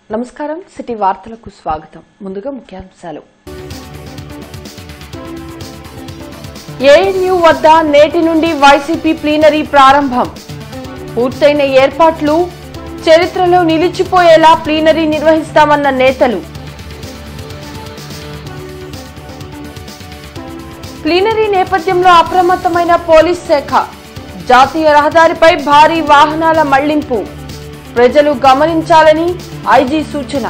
నమస్కారం సిటీ వార్తలకు స్వాగతం ముందుగా ముఖ్యాంశాలు ఏఎన్యూ వద్ద నేటి నుండి వైసీపీ ప్లీనరీ ప్రారంభం పూర్తయిన ఏర్పాట్లు చరిత్రలో నిలిచిపోయేలా ప్లీనరీ నిర్వహిస్తామన్న నేతలు ప్లీనరీ నేపథ్యంలో అప్రమత్తమైన పోలీస్ శాఖ జాతీయ రహదారిపై భారీ వాహనాల మళ్లింపు ప్రజలు గమనించాలని ఐజీ సూచన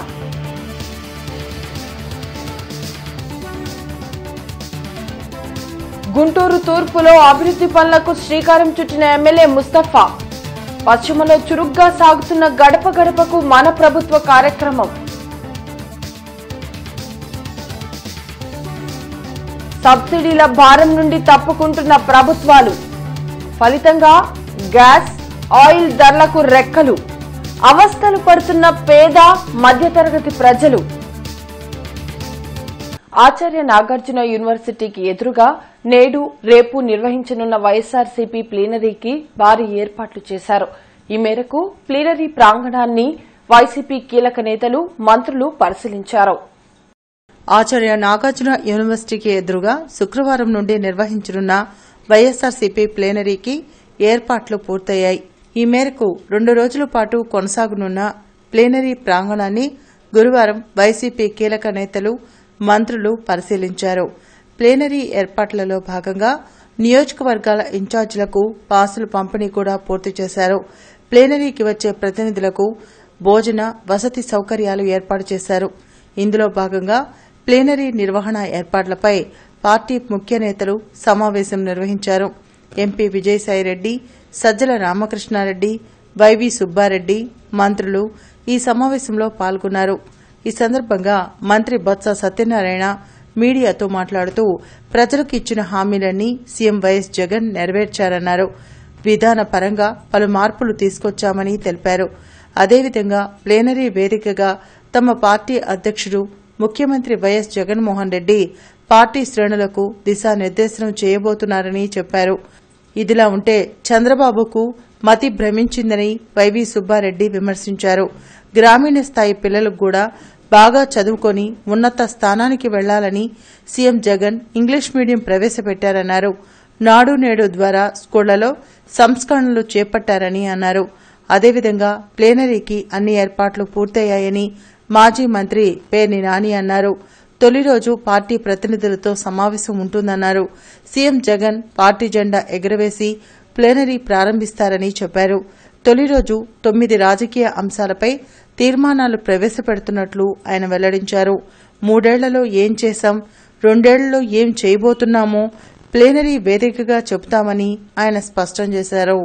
గుంటూరు తూర్పులో అభివృద్ధి పనులకు శ్రీకారం చుట్టిన ఎమ్మెల్యే ముస్తఫా పశ్చిమలో చురుగ్గా సాగుతున్న గడప గడపకు మన ప్రభుత్వ కార్యక్రమం సబ్సిడీల భారం నుండి తప్పుకుంటున్న ప్రభుత్వాలు ఫలితంగా గ్యాస్ ఆయిల్ ధరలకు రెక్కలు అవస్థలు పడుతున్న పేద మధ్యతరగతి ప్రజలు ఆచార్య నాగార్జున యూనివర్సిటీకి ఎదురుగా నేడు రేపు నిర్వహించనున్న వైఎస్ఆర్సీపీ ప్లీనరీకి భారీ ఏర్పాట్లు చేశారు ఈ మేరకు ప్లీనరీ ప్రాంగణాన్ని వైసీపీ కీలక నేతలు మంత్రులు పరిశీలించారు ఆచార్య నాగార్జున యూనివర్సిటీకి ఎదురుగా శుక్రవారం నుండి నిర్వహించనున్న వైఎస్ఆర్సీపీ ప్లేనరీకి ఏర్పాట్లు పూర్తయ్యాయి ఈ మేరకు రెండు రోజుల పాటు కొనసాగనున్న ప్లేనరీ ప్రాంగణాన్ని గురువారం వైసీపీ కీలక నేతలు మంత్రులు పరిశీలించారు ప్లేనరీ ఏర్పాట్లలో భాగంగా నియోజకవర్గాల ఇన్ఛార్జీలకు పాసులు పంపిణీ కూడా పూర్తి చేశారు ప్లేనరీకి వచ్చే ప్రతినిధులకు భోజన వసతి సౌకర్యాలు ఏర్పాటు చేశారు ఇందులో భాగంగా ప్లేనరీ నిర్వహణ ఏర్పాట్లపై పార్టీ ముఖ్య నేతలు సమావేశం నిర్వహించారు ఎంపీ విజయసాయిరెడ్డి సజ్జల రామకృష్ణారెడ్డి వైవి సుబ్బారెడ్డి మంత్రులు ఈ సమావేశంలో పాల్గొన్నారు ఈ సందర్భంగా మంత్రి బొత్స సత్యనారాయణ మీడియాతో మాట్లాడుతూ ప్రజలకు ఇచ్చిన హామీలన్నీ సీఎం వైఎస్ జగన్ నెరవేర్చారన్నారు విధాన పరంగా పలు మార్పులు తీసుకొచ్చామని తెలిపారు అదేవిధంగా ప్లేనరీ వేదికగా తమ పార్టీ అధ్యక్షుడు ముఖ్యమంత్రి వైఎస్ జగన్మోహన్ రెడ్డి పార్టీ శ్రేణులకు దిశానిర్దేశనం చేయబోతున్నారని చెప్పారు ఇదిలా ఉంటే చంద్రబాబుకు మతి భ్రమించిందని వైవి సుబ్బారెడ్డి విమర్శించారు గ్రామీణ స్థాయి పిల్లలకు కూడా బాగా చదువుకొని ఉన్నత స్థానానికి వెళ్లాలని సీఎం జగన్ ఇంగ్లీష్ మీడియం ప్రవేశపెట్టారన్నారు నాడు నేడు ద్వారా స్కూళ్లలో సంస్కరణలు చేపట్టారని అన్నారు అదేవిధంగా ప్లేనరీకి అన్ని ఏర్పాట్లు పూర్తయ్యాయని మాజీ మంత్రి పేర్ని నాని అన్నారు తొలి రోజు పార్టీ ప్రతినిధులతో సమావేశం ఉంటుందన్నారు సీఎం జగన్ పార్టీ జెండా ఎగురవేసి ప్లేనరీ ప్రారంభిస్తారని చెప్పారు తొలి రోజు తొమ్మిది రాజకీయ అంశాలపై తీర్మానాలు ప్రవేశపెడుతున్నట్లు ఆయన వెల్లడించారు మూడేళ్లలో ఏం చేశాం రెండేళ్లలో ఏం చేయబోతున్నామో ప్లేనరీ వేదికగా చెబుతామని ఆయన స్పష్టం చేశారు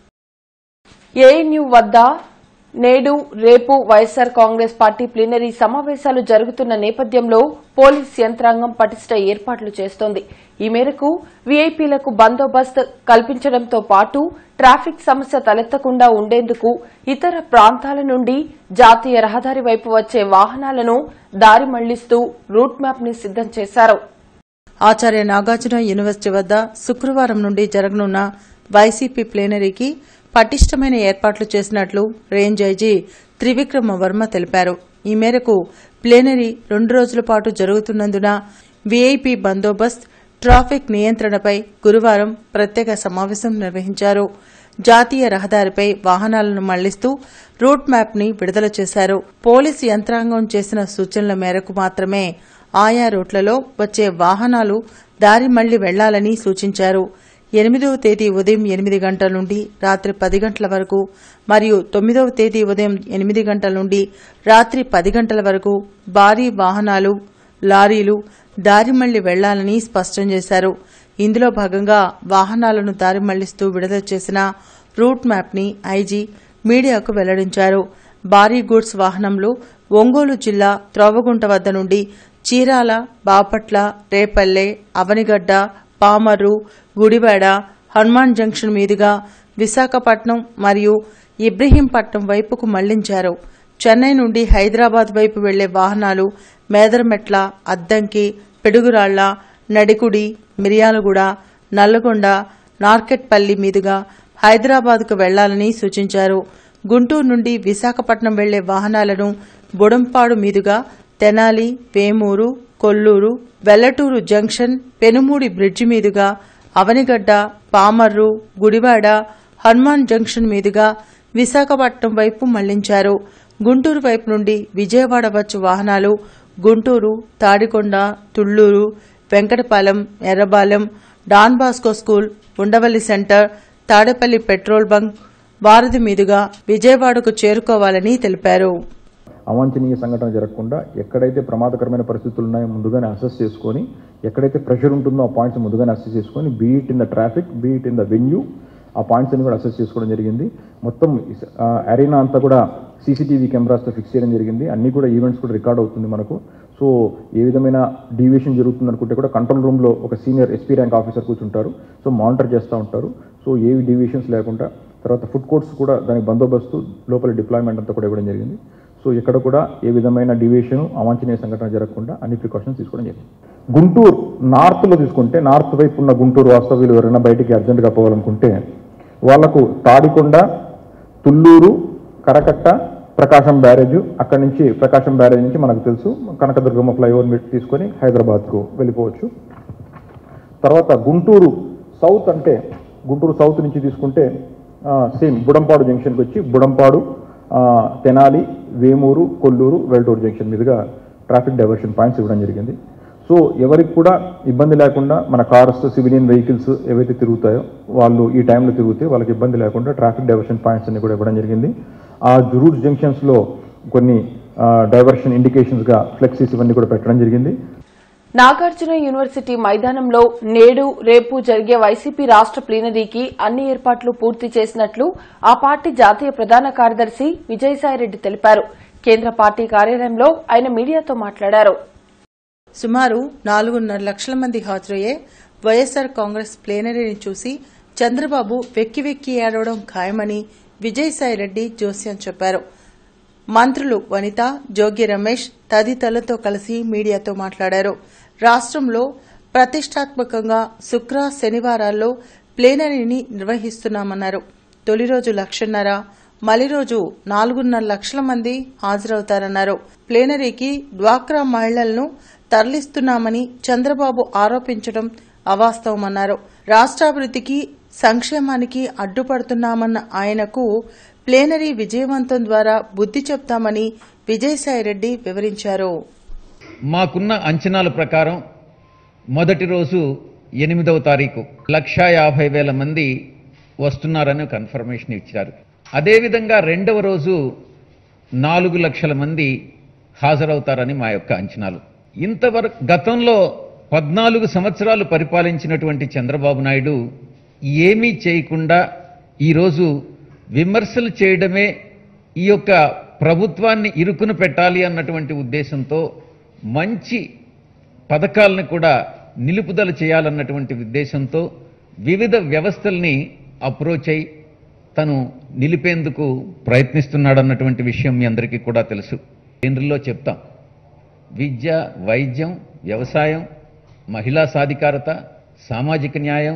ఏఎన్యూ వద్ద నేడు రేపు వైఎస్సార్ కాంగ్రెస్ పార్టీ ప్లీనరీ సమావేశాలు జరుగుతున్న నేపథ్యంలో పోలీస్ యంత్రాంగం పటిష్ట ఏర్పాట్లు చేస్తోంది ఈ మేరకు వీఐపీలకు బందోబస్తు కల్పించడంతో పాటు ట్రాఫిక్ సమస్య తలెత్తకుండా ఉండేందుకు ఇతర ప్రాంతాల నుండి జాతీయ రహదారి వైపు వచ్చే వాహనాలను దారి మళ్లిస్తూ రూట్ మ్యాప్ ని సిద్దం చేశారు ఆచార్య నాగార్జున యూనివర్సిటీ వద్ద శుక్రవారం నుండి జరగనున్న వైసీపీ ప్లేనరీకి పటిష్టమైన ఏర్పాట్లు చేసినట్లు రేంజ్ ఐజీ త్రివిక్రమ వర్మ తెలిపారు ఈ మేరకు ప్లేనరీ రెండు రోజుల పాటు జరుగుతున్నందున వీఐపీ బందోబస్త్ ట్రాఫిక్ నియంత్రణపై గురువారం ప్రత్యేక సమావేశం నిర్వహించారు జాతీయ రహదారిపై వాహనాలను మళ్లిస్తూ రూట్ మ్యాప్ ని విడుదల చేశారు పోలీసు యంత్రాంగం చేసిన సూచనల మేరకు మాత్రమే ఆయా రూట్లలో వచ్చే వాహనాలు దారి మళ్లీ వెళ్లాలని సూచించారు ఎనిమిదవ తేదీ ఉదయం ఎనిమిది గంటల నుండి రాత్రి పది గంటల వరకు మరియు తొమ్మిదవ తేదీ ఉదయం ఎనిమిది గంటల నుండి రాత్రి పది గంటల వరకు భారీ వాహనాలు లారీలు దారి మళ్లీ వెళ్లాలని స్పష్టం చేశారు ఇందులో భాగంగా వాహనాలను దారి మళ్లిస్తూ విడుదల చేసిన రూట్ మ్యాప్ ని ఐజీ మీడియాకు వెల్లడించారు భారీ గూడ్స్ వాహనంలో ఒంగోలు జిల్లా త్రోవగుంట వద్ద నుండి చీరాల బాపట్ల రేపల్లె అవనిగడ్డ పామర్రు గుడివాడ హనుమాన్ జంక్షన్ మీదుగా విశాఖపట్నం మరియు ఇబ్రహీంపట్నం వైపుకు మళ్లించారు చెన్నై నుండి హైదరాబాద్ వైపు వెళ్లే వాహనాలు మేదరమెట్ల అద్దంకి పిడుగురాళ్ల నడికుడి మిర్యాలగూడ నల్లగొండ నార్కెట్పల్లి మీదుగా హైదరాబాద్కు వెళ్లాలని సూచించారు గుంటూరు నుండి విశాఖపట్నం వెళ్లే వాహనాలను బుడంపాడు మీదుగా తెనాలి వేమూరు కొల్లూరు వెల్లటూరు జంక్షన్ పెనుమూడి బ్రిడ్జి మీదుగా అవనిగడ్డ పామర్రు గుడివాడ హనుమాన్ జంక్షన్ మీదుగా విశాఖపట్నం వైపు మళ్లించారు గుంటూరు వైపు నుండి విజయవాడ వచ్చు వాహనాలు Guntur Tadikonda Tulluru Venkatapalem Errabalem Don Bosco school Undavalli centre Tadepalli petrol bunk వారధి మీదుగా విజయవాడకు చేరుకోవాలని తెలిపారు అవాంఛనీయ సంఘటన జరగకుండా ఎక్కడైతే ప్రమాదకరమైన పరిస్థితులు ఉన్నాయో ముందుగానే అసెస్ చేసుకొని ఎక్కడైతే ప్రెషర్ ఉంటుందో ఆ పాయింట్స్ ముందుగానే అసెస్ చేసుకొని be it in the traffic be it in the venue ఆ పాయింట్స్ అన్ని కూడా అసెస్ చేసుకోవడం జరిగింది మొత్తం అరీనా అంతా కూడా సీసీటీవీ కెమెరాస్తో ఫిక్స్ చేయడం జరిగింది అన్ని కూడా ఈవెంట్స్ కూడా రికార్డ్ అవుతుంది మనకు సో ఏ విధమైన డీవియేషన్ జరుగుతుంది అనుకుంటే కూడా కంట్రోల్ రూమ్లో ఒక సీనియర్ ఎస్పీ ర్యాంక్ ఆఫీసర్ కూర్చుంటారు సో మానిటర్ చేస్తూ ఉంటారు సో ఏవి డీవియేషన్స్ లేకుండా తర్వాత ఫుడ్ కోర్ట్స్ కూడా దానికి బందోబస్తు లోపల డిప్లాయ్మెంట్ అంతా కూడా ఇవ్వడం జరిగింది సో ఇక్కడ కూడా ఏ విధమైన డివియేషన్ అవాంఛనీయ సంఘటన జరగకుండా అన్ని ప్రికాషన్స్ తీసుకోవడం జరిగింది గుంటూరు నార్త్లో తీసుకుంటే నార్త్ వైపు ఉన్న గుంటూరు వాస్తవ్యులు ఎవరైనా బయటికి అర్జెంట్గా పోవాలనుకుంటే వాళ్లకు తాడికొండ తుళ్ళూరు కరకట్ట ప్రకాశం బ్యారేజ్ అక్కడి నుంచి ప్రకాశం బ్యారేజ్ నుంచి మనకు తెలుసు కనకదుర్గమ్మ ఫ్లైఓవర్ మీద తీసుకొని హైదరాబాద్కు వెళ్ళిపోవచ్చు తర్వాత గుంటూరు సౌత్ అంటే గుంటూరు సౌత్ నుంచి తీసుకుంటే సేమ్ బుడంపాడు జంక్షన్కి వచ్చి బుడంపాడు ఆ, తెనాలి వేమూరు కొల్లూరు వెల్టూరు జంక్షన్ మీదుగా ట్రాఫిక్ డైవర్షన్ పాయింట్స్ ఇవ్వడం జరిగింది సో ఎవరికి కూడా ఇబ్బంది లేకుండా మన కార్స్ సివిలియన్ వెహికల్స్ ఏవైతే తిరుగుతాయో వాళ్ళు ఈ టైంలో తిరిగితే వాళ్ళకి ఇబ్బంది లేకుండా ట్రాఫిక్ డైవర్షన్ పాయింట్స్ అన్ని కూడా ఇవ్వడం జరిగింది ఆ రూట్ జంక్షన్స్లో కొన్ని డైవర్షన్ ఇండికేషన్స్గా ఫ్లెక్సీస్ ఇవన్నీ కూడా పెట్టడం జరిగింది నాగార్జున యూనివర్సిటీ మైదానంలో నేడు రేపు జరిగే వైసీపీ రాష్ట ప్లీనరీకి అన్ని ఏర్పాట్లు పూర్తి చేసినట్లు ఆ పార్టీ జాతీయ ప్రధాన కార్యదర్శి విజయసాయిరెడ్డి తెలిపారు కేంద్ర పార్టీ కార్యాలయంలో ఆయన మీడియాతో మాట్లాడారు సుమారు నాలుగున్నర లక్షల మంది హాజరయ్యే వైఎస్సార్ కాంగ్రెస్ ప్లేనరీని చూసి చంద్రబాబు వెక్కి వెక్కి ఏడవడం ఖాయమని విజయసాయిరెడ్డి జోస్యం చెప్పారు మంత్రులు వనిత జోగి రమేష్ తదితరులతో కలిసి మీడియాతో మాట్లాడారు రాష్ట్రంలో ప్రతిష్టాత్మకంగా శుక్ర శనివారాల్లో ప్లేనరీని నిర్వహిస్తున్నామన్నారు తొలి రోజు లక్షన్నర మలి రోజు నాలుగున్నర లక్షల మంది హాజరవుతారన్నారు ప్లేనరీకి డ్వాక్రా మహిళలను తరలిస్తున్నామని చంద్రబాబు ఆరోపించడం అవాస్తవమన్నారు రాష్ట్రాభివృద్ధికి సంక్షేమానికి అడ్డుపడుతున్నామన్న ఆయనకు ప్లేనరీ విజయవంతం ద్వారా బుద్ధి చెప్తామని విజయసాయిరెడ్డి వివరించారు మాకున్న అంచనాల ప్రకారం మొదటి రోజు ఎనిమిదవ తారీఖు లక్షా యాభై వేల మంది వస్తున్నారని కన్ఫర్మేషన్ ఇచ్చారు అదేవిధంగా రెండవ రోజు నాలుగు లక్షల మంది హాజరవుతారని మా యొక్క అంచనాలు ఇంతవరకు గతంలో పద్నాలుగు సంవత్సరాలు పరిపాలించినటువంటి చంద్రబాబు నాయుడు ఏమీ చేయకుండా ఈరోజు విమర్శలు చేయడమే ఈ యొక్క ప్రభుత్వాన్ని ఇరుకున పెట్టాలి అన్నటువంటి ఉద్దేశంతో మంచి పథకాలను కూడా నిలుపుదల చేయాలన్నటువంటి ఉద్దేశంతో వివిధ వ్యవస్థల్ని అప్రోచ్ అయి తను నిలిపేందుకు ప్రయత్నిస్తున్నాడన్నటువంటి విషయం మీ అందరికీ కూడా తెలుసు కేంద్రంలో చెప్తాం విద్య వైద్యం వ్యవసాయం మహిళా సాధికారత సామాజిక న్యాయం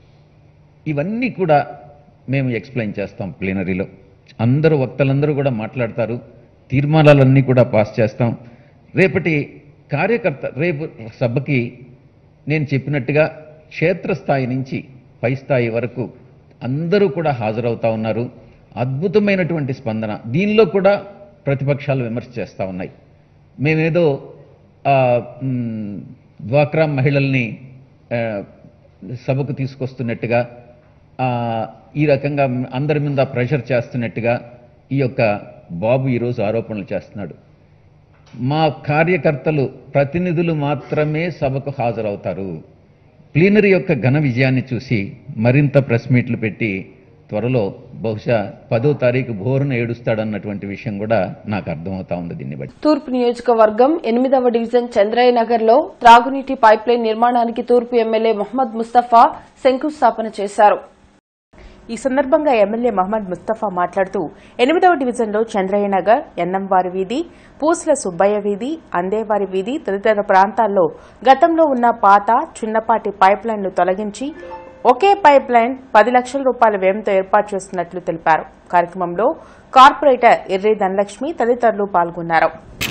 ఇవన్నీ కూడా మేము ఎక్స్ప్లెయిన్ చేస్తాం ప్లీనరీలో అందరూ వక్తలందరూ కూడా మాట్లాడతారు తీర్మానాలన్నీ కూడా పాస్ చేస్తాం రేపటి కార్యకర్త రేపు సభకి నేను చెప్పినట్టుగా క్షేత్రస్థాయి నుంచి పై స్థాయి వరకు అందరూ కూడా హాజరవుతా ఉన్నారు అద్భుతమైనటువంటి స్పందన దీనిలో కూడా ప్రతిపక్షాలు విమర్శ చేస్తూ ఉన్నాయి మేమేదో ఆ, మ్, డ్వాక్రా మహిళల్ని ఆ, సభకు తీసుకొస్తున్నట్టుగా ఆ, ఈ రకంగా అందరి మీద ప్రెషర్ చేస్తున్నట్టుగా ఈ యొక్క బాబు ఈరోజు ఆరోపణలు చేస్తున్నాడు మా కార్యకర్తలు ప్రతినిధులు మాత్రమే సభకు హాజరవుతారు ప్లీనరీ యొక్క ఘన విజయాన్ని చూసి మరింత ప్రెస్ మీట్లు పెట్టి త్వరలో బహుశా పదో తారీఖు భోరున ఏడుస్తాడన్నటువంటి విషయం కూడా నాకు అర్థమవుతా ఉంది దీన్ని బట్టి తూర్పు నియోజకవర్గం ఎనిమిదవ డివిజన్ చంద్రయ్య నగర్ లో త్రాగునీటి పైప్లైన్ నిర్మాణానికి తూర్పు ఎమ్మెల్యే మొహమ్మద్ ముస్తఫా శంకుస్థాపన చేశారు ఈ సందర్భంగా ఎమ్మెల్యే మహమ్మద్ ముస్తఫా మాట్లాడుతూ ఎనిమిదవ డివిజన్లో చంద్రయ్య నగర్ ఎన్నంవారి వీధి పూసల సుబ్బయ్య వీధి అందేవారి వీధి తదితర ప్రాంతాల్లో గతంలో ఉన్న పాత చిన్నపాటి పైప్ లైన్లు తొలగించి ఒకే పైప్ లైన్ పది లక్షల రూపాయల వ్యయంతో ఏర్పాటు చేస్తున్నట్లు తెలిపారు కార్యక్రమంలో కార్పొరేటర్ ఎర్రి ధనలక్ష్మి తదితరులు పాల్గొన్నారు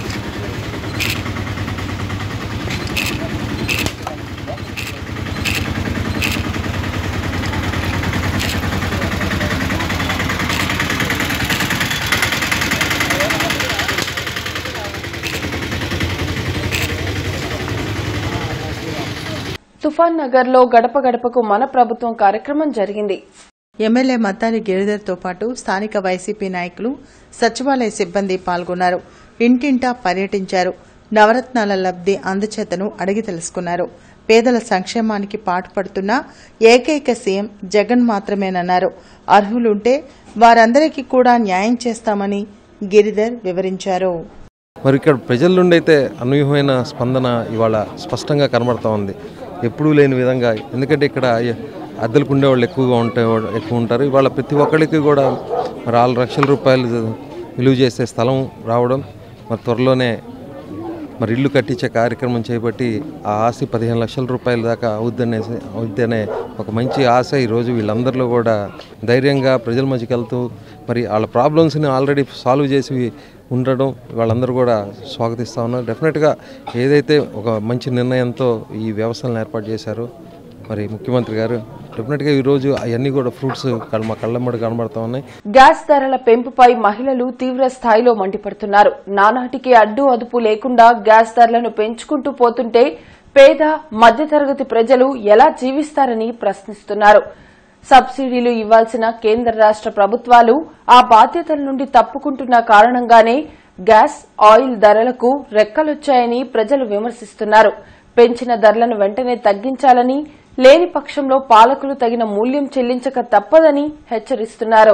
తుఫాన్ నగర్ లో గడప గడపకు మన ప్రభుత్వం కార్యక్రమం జరిగింది ఎమ్మెల్యే మద్దాలి గిరిధర్తో పాటు స్థానిక వైసీపీ నాయకులు సచివాలయ సిబ్బంది పాల్గొన్నారు ఇంటింటా పర్యటించారు నవరత్నాల లబ్ది అందచేతను అడిగి తెలుసుకున్నారు పేదల సంక్షేమానికి పాటుపడుతున్న ఏకైక సీఎం జగన్ మాత్రమేనన్నారు అర్హులుంటే వారందరికీ కూడా న్యాయం చేస్తామని గిరిధర్ వివరించారు మరి ఇక్కడ ప్రజల నుండి అయితే అనూహ్యమైన స్పందన ఇవాళ స్పష్టంగా కనబడతా ఉంది ఎప్పుడూ లేని విధంగా ఎందుకంటే ఇక్కడ అద్దెలకు ఉండేవాళ్ళు ఎక్కువగా ఉంటే ఎక్కువ ఉంటారు ఇవాళ ప్రతి ఒక్కరికి కూడా మరి ఆరు లక్షల రూపాయలు విలువ చేసే స్థలం రావడం మరి త్వరలోనే మరి ఇల్లు కట్టించే కార్యక్రమం చేపట్టి ఆ ఆశ పదిహేను లక్షల రూపాయల దాకా అవుద్దనే అవుద్దనే ఒక మంచి ఆశ ఈరోజు వీళ్ళందరిలో కూడా ధైర్యంగా ప్రజల మధ్యకి వెళ్తూ మరి వాళ్ళ ప్రాబ్లమ్స్ని ఆల్రెడీ సాల్వ్ చేసి ఉండడం వాళ్ళందరూ కూడా స్వాగతిస్తూ ఉన్నారు డెఫినెట్గా ఏదైతే ఒక మంచి నిర్ణయంతో ఈ వ్యవస్థలను ఏర్పాటు చేశారో మరి ముఖ్యమంత్రి గారు డెఫినెట్గా ఈరోజు అవన్నీ కూడా ఫ్రూట్స్ మా కళ్ళమ్మడి కనబడతా ఉన్నాయి గ్యాస్ ధరల పెంపుపై మహిళలు తీవ్ర స్థాయిలో మండిపడుతున్నారు నానాటికి అడ్డు అదుపు లేకుండా గ్యాస్ ధరలను పెంచుకుంటూ పోతుంటే పేద మధ్యతరగతి ప్రజలు ఎలా జీవిస్తారని ప్రశ్నిస్తున్నారు సబ్సిడీలు ఇవ్వాల్సిన కేంద్ర రాష్ట ప్రభుత్వాలు ఆ బాధ్యతల నుండి తప్పుకుంటున్న కారణంగానే గ్యాస్ ఆయిల్ ధరలకు రెక్కలొచ్చాయని ప్రజలు విమర్శిస్తున్నారు పెంచిన ధరలను వెంటనే తగ్గించాలని లేని పక్షంలో పాలకులు తగిన మూల్యం చెల్లించక తప్పదని హెచ్చరిస్తున్నారు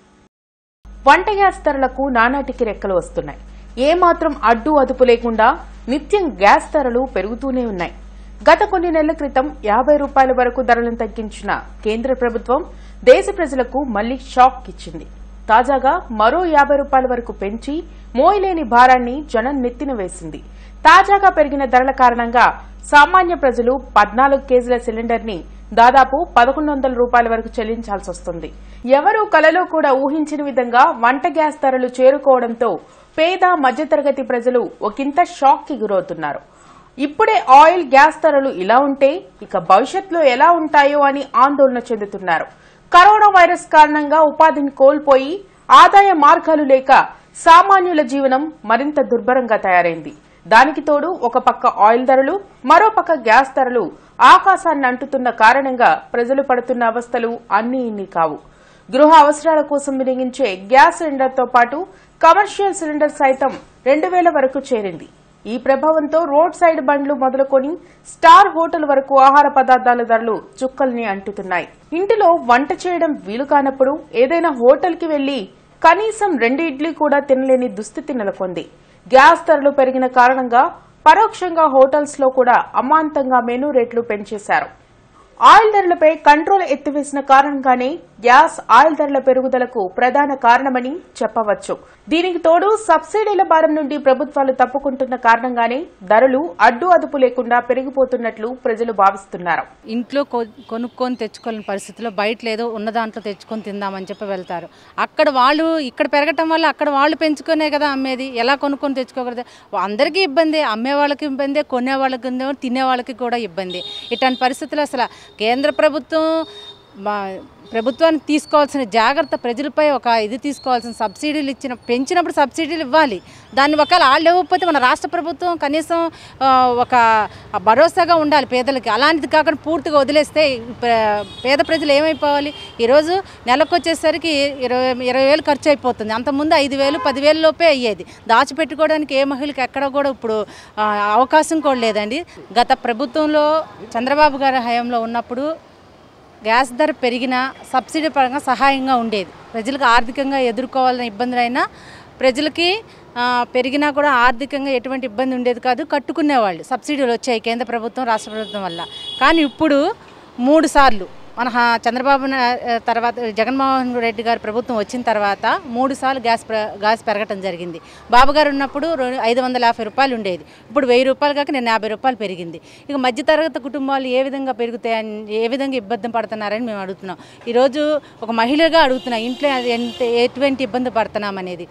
వంట గ్యాస్ ధరలకు నానాటికి రెక్కలు వస్తున్నాయి ఏమాత్రం అడ్డు అదుపు లేకుండా నిత్యం గ్యాస్ ధరలు పెరుగుతూనే ఉన్నాయి గత కొన్ని నెలల క్రితం యాభై రూపాయల వరకు ధరలను తగ్గించిన కేంద్ర ప్రభుత్వం దేశ ప్రజలకు మళ్లీ షాక్ ఇచ్చింది తాజాగా మరో యాభై రూపాయల వరకు పెంచి మోయలేని భారాన్ని జనం నెత్తిన వేసింది తాజాగా పెరిగిన ధరల కారణంగా సామాన్య ప్రజలు పద్నాలుగు కేజీల సిలిండర్ ని దాదాపు పదకొండు వందల రూపాయల వరకు చెల్లించాల్సి వస్తుంది ఎవరూ కలలో కూడా ఊహించిన విధంగా వంట గ్యాస్ ధరలు చేరుకోవడంతో పేద మధ్యతరగతి ప్రజలు ఒకంత షాక్ కి గురవుతున్నారు ఇప్పుడే ఆయిల్ గ్యాస్ ధరలు ఇలా ఉంటే ఇక భవిష్యత్తులో ఎలా ఉంటాయో అని ఆందోళన చెందుతున్నారు కరోనా వైరస్ కారణంగా ఉపాధిని కోల్పోయి ఆదాయ మార్గాలు లేక సామాన్యుల జీవనం మరింత దుర్భరంగా తయారైంది దానికి తోడు ఒక పక్క ఆయిల్ ధరలు మరో పక్క గ్యాస్ ధరలు ఆకాశాన్ని అంటుతున్న కారణంగా ప్రజలు పడుతున్న అవస్థలు అన్నీ ఇన్ని కావు గృహ అవసరాల కోసం వినియోగించే గ్యాస్ సిలిండర్తో పాటు కమర్షియల్ సిలిండర్ సైతం రెండు వేల వరకు చేరింది ఈ ప్రభావంతో రోడ్ సైడ్ బండ్లు మొదలుకొని స్టార్ హోటల్ వరకు ఆహార పదార్థాల ధరలు చుక్కల్ని అంటుతున్నాయి ఇంటిలో వంట చేయడం వీలు కానప్పుడు ఏదైనా హోటల్కి వెళ్లి కనీసం రెండు ఇడ్లీ కూడా తినలేని దుస్థితి నెలకొంది గ్యాస్ ధరలు పెరిగిన కారణంగా పరోక్షంగా హోటల్స్ లో కూడా అమాంతంగా మెనూ రేట్లు పెంచేశారు ఆయిల్ ధరలపై కంట్రోల్ ఎత్తివేసిన కారణంగానే గ్యాస్ ఆయిల్ ధరల పెరుగుదలకు ప్రధాన కారణమని చెప్పవచ్చు దీనికి తోడు సబ్సిడీల భారం నుండి ప్రభుత్వాలు తప్పుకుంటున్న కారణంగానే ధరలు అడ్డు అదుపు లేకుండా పెరిగిపోతున్నట్లు ప్రజలు భావిస్తున్నారు ఇంట్లో కొ- కొనుక్కొని తెచ్చుకోలేని పరిస్థితిలో బయట లేదో ఉన్న దాంట్లో తెచ్చుకొని తిందామని చెప్పి వెళ్తారు అక్కడ వాళ్ళు ఇక్కడ పెరగటం వల్ల అక్కడ వాళ్ళు పెంచుకునే కదా అమ్మేది ఎలా కొనుక్కొని తెచ్చుకోగలదు అందరికీ ఇబ్బంది అమ్మే వాళ్ళకి ఇబ్బంది కొనే వాళ్ళకి ఇబ్బంది తినే వాళ్ళకి కూడా ఇబ్బంది ఇట్లాంటి పరిస్థితులు అసలు కేంద్ర ప్రభుత్వం మా ప్రభుత్వానికి తీసుకోవాల్సిన జాగ్రత్త ప్రజలపై ఒక ఇది తీసుకోవాల్సిన సబ్సిడీలు ఇచ్చిన పెంచినప్పుడు సబ్సిడీలు ఇవ్వాలి దాన్ని ఒకవేళ వాళ్ళు ఇవ్వకపోతే మన రాష్ట్ర ప్రభుత్వం కనీసం ఆ, ఒక భరోసాగా ఉండాలి పేదలకి అలాంటిది కాకుండా పూర్తిగా వదిలేస్తే పే- పేద ప్రజలు ఏమైపోవాలి ఈరోజు నెలకు వచ్చేసరికి ఇరవై ఇరవై వేలు ఖర్చు అయిపోతుంది అంతకుముందు ఐదు వేలు పదివేల లోపే అయ్యేది దాచిపెట్టుకోవడానికి ఏ మహిళకి ఎక్కడ కూడా ఇప్పుడు ఆ, అవకాశం కూడా లేదండి గత ప్రభుత్వంలో చంద్రబాబు గారి హయాంలో ఉన్నప్పుడు గ్యాస్ ధర పెరిగినా సబ్సిడీ పరంగా సహాయంగా ఉండేది ప్రజలకు ఆర్థికంగా ఎదుర్కోవాలని ఇబ్బందులైనా ప్రజలకి ఆ, పెరిగినా కూడా ఆర్థికంగా ఎటువంటి ఇబ్బంది ఉండేది కాదు కట్టుకునేవాళ్ళు సబ్సిడీలు వచ్చాయి కేంద్ర ప్రభుత్వం రాష్ట్ర ప్రభుత్వం వల్ల కానీ ఇప్పుడు మూడు సార్లు మన హా- చంద్రబాబు నా- తర్వాత జగన్మోహన్ రెడ్డి గారు ప్రభుత్వం వచ్చిన తర్వాత మూడు సార్లు గ్యాస్ ప్ర- గ్యాస్ పెరగటం జరిగింది బాబు గారు ఉన్నప్పుడు రె- ఐదు వందల యాభై రూపాయలు ఉండేది ఇప్పుడు వెయ్యి రూపాయలు కాక నేను యాభై రూపాయలు పెరిగింది ఇక మధ్యతరగతి కుటుంబాలు ఏ విధంగా పెరుగుతాయని ఏ విధంగా ఇబ్బంది పడుతున్నారని మేము అడుగుతున్నాం ఈరోజు ఒక మహిళగా అడుగుతున్నాం ఇంట్లో అది ఎంత ఎటువంటి ఇబ్బంది పడుతున్నాం అనేది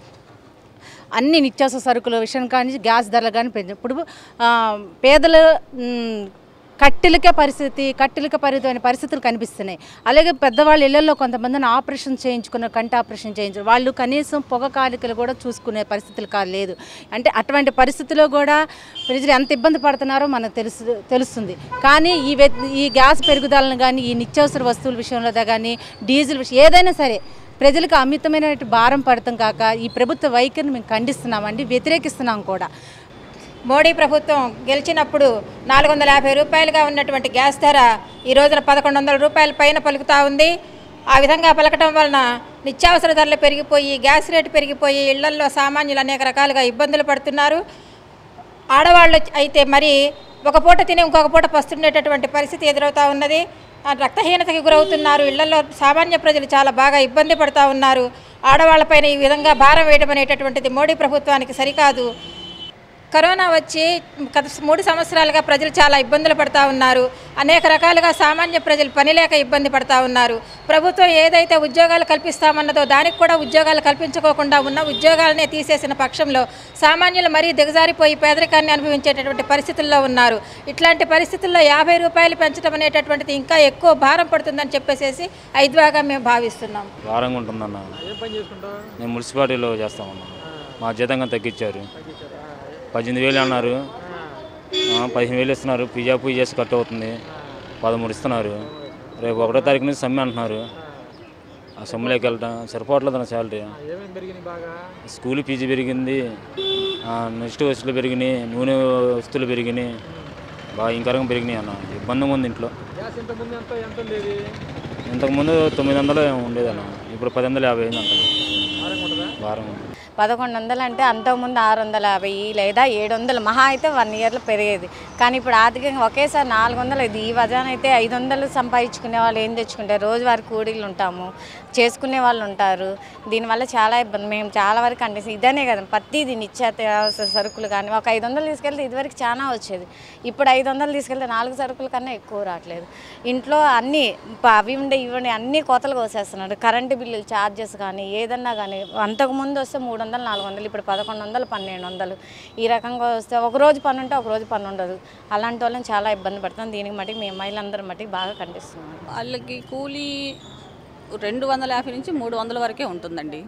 అన్ని నిత్యావసర సరుకుల విషయం కానీ గ్యాస్ ధరలు కానీ పెంచు ఇప్పుడు ఆ, పేదలు మ్, కట్టెలకే పరిస్థితి కట్టెలకే పరిమితమైన పరిస్థితులు కనిపిస్తున్నాయి అలాగే పెద్దవాళ్ళ ఇళ్లలో కొంతమందిని ఆపరేషన్ చేయించుకున్న కంటి ఆపరేషన్ చేయించారు వాళ్ళు కనీసం పొగ కాలికలు కూడా చూసుకునే పరిస్థితులు కా లేదు అంటే అటువంటి పరిస్థితిలో కూడా ప్రజలు ఎంత ఇబ్బంది పడుతున్నారో మనకు తెలుసు తెలుస్తుంది కానీ ఈ వ్య- ఈ గ్యాస్ పెరుగుదలను కానీ ఈ నిత్యావసర వస్తువుల విషయంలో కానీ డీజిల్ విషయం ఏదైనా సరే ప్రజలకు అమితమైన భారం పడతాం కాక ఈ ప్రభుత్వ వైఖరిని మేము ఖండిస్తున్నామండి వ్యతిరేకిస్తున్నాం కూడా మోడీ ప్రభుత్వం గెలిచినప్పుడు నాలుగు వందల యాభై రూపాయలుగా ఉన్నటువంటి గ్యాస్ ధర ఈ రోజున పదకొండు వందల రూపాయల పైన పలుకుతూ ఉంది ఆ విధంగా పలకటం వలన నిత్యావసర ధరలు పెరిగిపోయి గ్యాస్ రేటు పెరిగిపోయి ఇళ్లల్లో సామాన్యులు అనేక రకాలుగా ఇబ్బందులు పడుతున్నారు ఆడవాళ్ళు అయితే మరి ఒక పూట తిని ఇంకొక పూట పస్తుండేటటువంటి పరిస్థితి ఎదురవుతూ ఉన్నది ఆ రక్తహీనతకి గురవుతున్నారు ఇళ్లలో సామాన్య ప్రజలు చాలా బాగా ఇబ్బంది పడుతూ ఉన్నారు ఆడవాళ్ళపైన ఈ విధంగా భారం వేయడం అనేటటువంటిది మోడీ ప్రభుత్వానికి సరికాదు కరోనా వచ్చి గత మూడు సంవత్సరాలుగా ప్రజలు చాలా ఇబ్బందులు పడతా ఉన్నారు అనేక రకాలుగా సామాన్య ప్రజలు పని లేక ఇబ్బంది పడతా ఉన్నారు ప్రభుత్వం ఏదైతే ఉద్యోగాలు కల్పిస్తామన్నదో దానికి కూడా ఉద్యోగాలు కల్పించుకోకుండా ఉన్న ఉద్యోగాలనే తీసేసిన పక్షంలో సామాన్యులు మరీ దిగజారిపోయి పేదరికాన్ని అనుభవించేటటువంటి పరిస్థితుల్లో ఉన్నారు ఇట్లాంటి పరిస్థితుల్లో యాభై రూపాయలు పెంచడం అనేటటువంటిది ఇంకా ఎక్కువ భారం పడుతుందని చెప్పేసి ఐద్వాగా మేము భావిస్తున్నాం భారంగా ఉంటుందన్న నేను మున్సిపాలిటీలో చేస్తామన్నా మా జీతంగా తగ్గించారు పద్దెనిమిది వేలు అన్నారు ఆ, పదిహేను వేలు ఇస్తున్నారు పిజా పూజ చేసి కట్ అవుతుంది పదమూడు ఇస్తున్నారు రేపు ఒకటో తారీఖు నుంచి సమ్మె అంటున్నారు ఆ సమ్మెలోకి వెళ్ళటం సరిపోవట్లేదు అన్న శాలరీ స్కూల్ ఫీజు పెరిగింది ఆ, నెక్స్ట్ వస్తువులు పెరిగినాయి నూనె వస్తువులు పెరిగినాయి బాగా ఇంకరంగా పెరిగినాయి అన్న ఇబ్బందిగా ఉంది ఇంట్లో ఇంతకుముందు తొమ్మిది వందలు ఉండేదన్న ఇప్పుడు పది వందల యాభై అయింది అంట భారం ఉంది పదకొండు వందలు అంటే అంతకుముందు ఆరు వందల యాభై లేదా ఏడు వందలు మహా అయితే వన్ ఇయర్లో పెరిగేది కానీ ఇప్పుడు ఆర్థికంగా ఒకేసారి నాలుగు వందలు ఇది ఈ వజాన అయితే ఐదు వందలు సంపాదించుకునే వాళ్ళు ఏం తెచ్చుకుంటారు రోజువారి కూడీలు ఉంటాము చేసుకునే వాళ్ళు ఉంటారు దీనివల్ల చాలా ఇబ్బంది మేము చాలా వరకు అంటే ఇదనే కదా ప్రతిది నిత్యావసర సరుకులు కానీ ఒక ఐదు వందలు తీసుకెళ్తే ఇదివరకు చాలా వచ్చేది ఇప్పుడు ఐదు వందలు తీసుకెళ్తే నాలుగు సరుకుల కన్నా ఎక్కువ రావట్లేదు ఇంట్లో అన్నీ ప- అవి ఉండే ఇవి ఉండే అన్ని కోతలు కోసేస్తున్నాడు కరెంటు బిల్లులు ఛార్జెస్ కానీ ఏదన్నా కానీ అంతకుముందు వస్తే మూడు వందలు నాలుగు వందలు ఇప్పుడు పదకొండు వందలు పన్నెండు వందలు ఈ రకంగా వస్తే ఒక రోజు పని ఉంటే ఒక రోజు పని ఉండదు అలాంటి వాళ్ళని చాలా ఇబ్బంది పడుతుంది దీనికి మటుకు మేము మహిళలందరి మటుకు బాగా ఖండిస్తున్నాం వాళ్ళకి కూలీ రెండు వందల యాభై నుంచి మూడు వందల వరకే ఉంటుందండి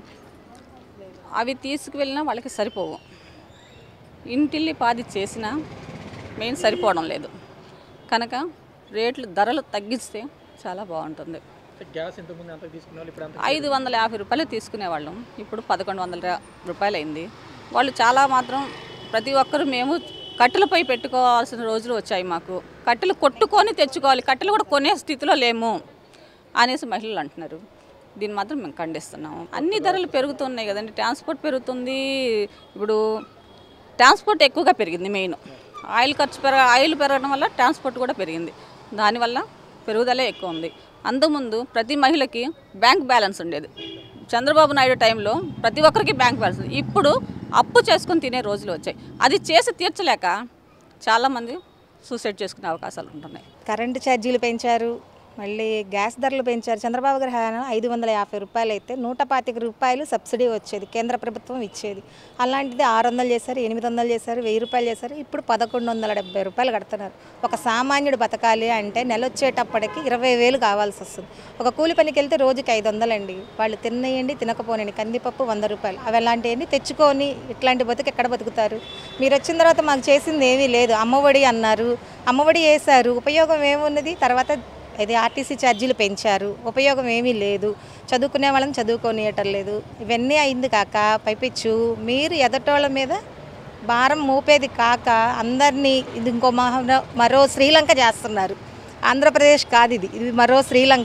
అవి తీసుకువెళ్ళినా వాళ్ళకి సరిపోవు ఇంటిల్లి పాది చేసినా మెయిన్ సరిపోవడం లేదు కనుక రేట్లు ధరలు తగ్గిస్తే చాలా బాగుంటుంది గ్యాస్ ఇంతకుముందు ఎంత తీసుకునే వాళ్ళు ఇప్పుడు ఎంత ఐదు వందల యాభై రూపాయలు తీసుకునేవాళ్ళం ఇప్పుడు పదకొండు వందల రా- రూపాయలు అయింది వాళ్ళు చాలా మాత్రం ప్రతి ఒక్కరు మేము కట్టెలపై పెట్టుకోవాల్సిన రోజులు వచ్చాయి మాకు కట్టెలు కొట్టుకొని తెచ్చుకోవాలి కట్టెలు కూడా కొనే స్థితిలో లేము అనేసి మహిళలు అంటున్నారు దీన్ని మాత్రం మేము ఖండిస్తున్నాము అన్ని ధరలు పెరుగుతున్నాయి కదండి ట్రాన్స్పోర్ట్ పెరుగుతుంది ఇప్పుడు ట్రాన్స్పోర్ట్ ఎక్కువగా పెరిగింది మెయిన్ ఆయిల్ ఖర్చు పెరగ ఆయిల్ పెరగడం వల్ల ట్రాన్స్పోర్ట్ కూడా పెరిగింది దానివల్ల పెరుగుదలే ఎక్కువ ఉంది అంతకుముందు ప్రతి మహిళకి బ్యాంక్ బ్యాలెన్స్ ఉండేది చంద్రబాబు నాయుడు టైంలో ప్రతి ఒక్కరికి బ్యాంక్ బ్యాలెన్స్ ఉంది. ఇప్పుడు అప్పు చేసుకొని తినే రోజులు వచ్చాయి అది చేసి తీర్చలేక చాలామంది సూసైడ్ చేసుకునే అవకాశాలు ఉంటున్నాయి కరెంటు ఛార్జీలు పెంచారు మళ్ళీ గ్యాస్ ధరలు పెంచారు చంద్రబాబు గారి హయాంలో ఐదు వందల యాభై రూపాయలు అయితే నూట పాతిక రూపాయలు సబ్సిడీ వచ్చేది కేంద్ర ప్రభుత్వం ఇచ్చేది అలాంటిది ఆరు వందలు చేశారు ఎనిమిది వందలు చేశారు వెయ్యి రూపాయలు చేశారు ఇప్పుడు పదకొండు వందల డెబ్బై రూపాయలు కడుతున్నారు ఒక సామాన్యుడు బతకాలి అంటే నెల వచ్చేటప్పటికి ఇరవై వేలు కావాల్సి వస్తుంది ఒక కూలి పనికి వెళ్తే రోజుకి ఐదు వందలండి వాళ్ళు తినేయండి తినకపోనండి కందిపప్పు వంద రూపాయలు అవి అలాంటివన్నీ తెచ్చుకొని ఇట్లాంటి బతుకు ఎక్కడ బతుకుతారు మీరు వచ్చిన తర్వాత మాకు చేసింది ఏమీ లేదు అమ్మఒడి అన్నారు అమ్మఒడి వేశారు ఉపయోగం ఏమున్నది తర్వాత ఇది ఆర్టీసీ ఛార్జీలు పెంచారు ఉపయోగం ఏమీ లేదు చదువుకునే వాళ్ళని చదువుకోనియటం లేదు ఇవన్నీ అయింది కాక పైపిచ్చు మీరు ఎదటోళ్ళ మీద భారం మోపేది కాక అందరినీ ఇది ఇంకో మహా మరో శ్రీలంక చేస్తున్నారు ఆంధ్రప్రదేశ్ కాదు ఇది ఇది మరో శ్రీలంక